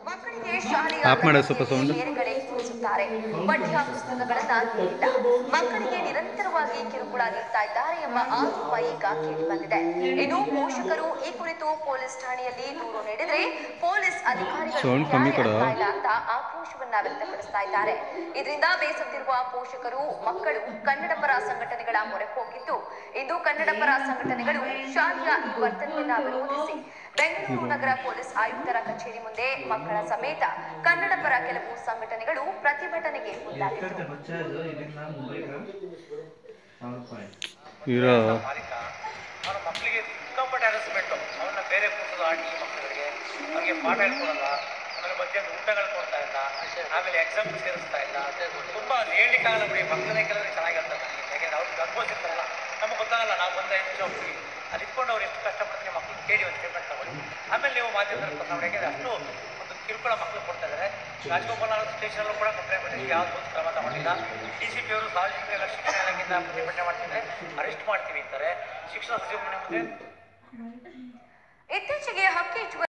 ಮಕ್ಕಳಿಗೆ ಶಾಲೆಯ ಆಫ್ ಮಾಡು ಸ್ವಲ್ಪ sound. ಬೇರೆಗಡೆ ಕೂರಿಸುತ್ತಾರೆ ಪಠ್ಯ ಪುಸ್ತಕಗಳನ್ನ ನೀಡಿಲ್ಲ ಮಕ್ಕಳಿಗೆ ನಿರಂತರವಾಗಿ ಕಿರುಕುಳ ನೀಡ್ತಾ ಇದ್ದಾರೆ ಎಂಬ ಆರೋಪ ಈಗ ಕೇಳಿ ಬಂದಿದೆ ಇನ್ನು ಪೋಷಕರು ಈ ಕುರಿತು ಪೊಲೀಸ್ ಠಾಣೆಯಲ್ಲಿ ದೂರು ನೀಡಿದ್ರೆ ಪೊಲೀಸ್ ಅಧಿಕಾರಿಗಳು Sound ಕಮ್ಮಿ ಕೊಡು. ನ್ಯಾಯ ಆಗ್ತಾ ಇಲ್ಲ ಅಂತ ಆಕ್ರೋಶವನ್ನ ವ್ಯಕ್ತಪಡಿಸ್ತಾ ಇದ್ದಾರೆ ಇದರಿಂದ ಬೇಸತ್ತಿರುವ ಪೋಷಕರು ಮಕ್ಕಳು ಕನ್ನಡ ಪರ ಸಂಘಟನೆಗಳ ಮೊರೆ ಹೋಗಿದ್ದು ಇಂದು ಕನ್ನಡ ಪರ ಸಂಘಟನೆಗಳು ಶಾಲೆಯ ಈ ವರ್ತನೆಯನ್ನ ವಿರೋಧಿಸಿ ಬೆಂಗಳೂರು ನಗರ ಪೊಲೀಸ್ ಆಯುಕ್ತರ ಕಚೇರಿ ಮುಂದೆ ಮಕ್ಕಳ ಸಮೇತ ಕನ್ನಡ ಪರ ಕೆಲವು ಸಂಘಟನೆಗಳು ಪ್ರತಿಭಟನೆಗೆ ಮುಂದಾಗಿತ್ತು ಇರೋ ಮಾಲೀಕ ಅವನ ಮಕ್ಕಳಿಗೆ ಸಿಕ್ಕಾಪಟ್ಟೆ ಹ್ಯಾರಸ್ಮೆಂಟು ಅವನ್ನ ಬೇರೆ ಕೂಸಲು ಆಟಿ ಮಕ್ಕಳಿಗೆ ಅವ್ರಿಗೆ ಪಾಠ ಹೇಳ್ಕೊಡಲ್ಲ ಆಮೇಲೆ ಮಧ್ಯಾಹ್ನ ಊಟಗಳು ಕೊಡ್ತಾ ಇಲ್ಲ ಆಮೇಲೆ ಎಕ್ಸಾಮ್ ಸೇರಿಸ್ತಾ ಇಲ್ಲ ತುಂಬ ಅದು ಹೇಳ್ಲಿಕ್ಕಾಗಲ್ಲ ಬಿಡಿ ಮಕ್ಕಳನ್ನೇ ಕೇಳಿದ್ರೆ ಚೆನ್ನಾಗಿರ್ತದೆ ನನಗೆ ಯಾಕೆಂದ್ರೆ ಅವ್ರಿಗೆ ಅನುಭವಿಸಿರ್ತಾರಲ್ಲ ನಮಗೆ ಗೊತ್ತಾಗಲ್ಲ ನಾವು ಬಂದ ಹೆಚ್ಚು ಹೋಗ್ತೀವಿ ಅಲ್ಲಿ ಇಟ್ಕೊಂಡು ಅವ್ರು ಎಷ್ಟು ಕಷ್ಟಪಡ್ತಾರೆ ಮಕ್ಕಳು ಕೇಳಿ ಒಂದು ಸ್ಟೇಟ್ಮೆಂಟ್ ತಗೊಳ್ಳಿ ಆಮೇಲೆ ನೀವು ಮಾಧ್ಯಮದಲ್ಲಿ ಪ್ರಸಾರ ಮಾಡಿ ಯಾಕೆಂದ್ರೆ ಅಷ್ಟು ಒಂದು ಕಿರುಕುಳ ಮಕ್ಕಳು ಕೊಡ್ತಾ ಇದ್ದಾರೆ ರಾಜಗೋಪಾಲ ಸ್ಟೇಷನಲ್ಲೂ ಕೂಡ ಕಂಪ್ಲೇಂಟ್ ಮಾಡಿದ್ವಿ ಯಾವ್ದು ಒಂದು ಕ್ರಮ ತಗೊಂಡಿಲ್ಲ ಡಿ ಸಿ ಪಿ ಅವರು ಸಾರ್ವಜನಿಕ ಶಿಕ್ಷಣ ಇಲಾಖೆಯಿಂದ ಪ್ರತಿಭಟನೆ ಮಾಡ್ತಿದ್ರೆ ಅರೆಸ್ಟ್ ಮಾಡ್ತೀವಿ ಅಂತಾರೆ ಶಿಕ್ಷಣ ಸಚಿವ ಮನೆ ಮುಂದೆ ಇತ್ತೀಚೆಗೆ ಹಕ್ಕಿ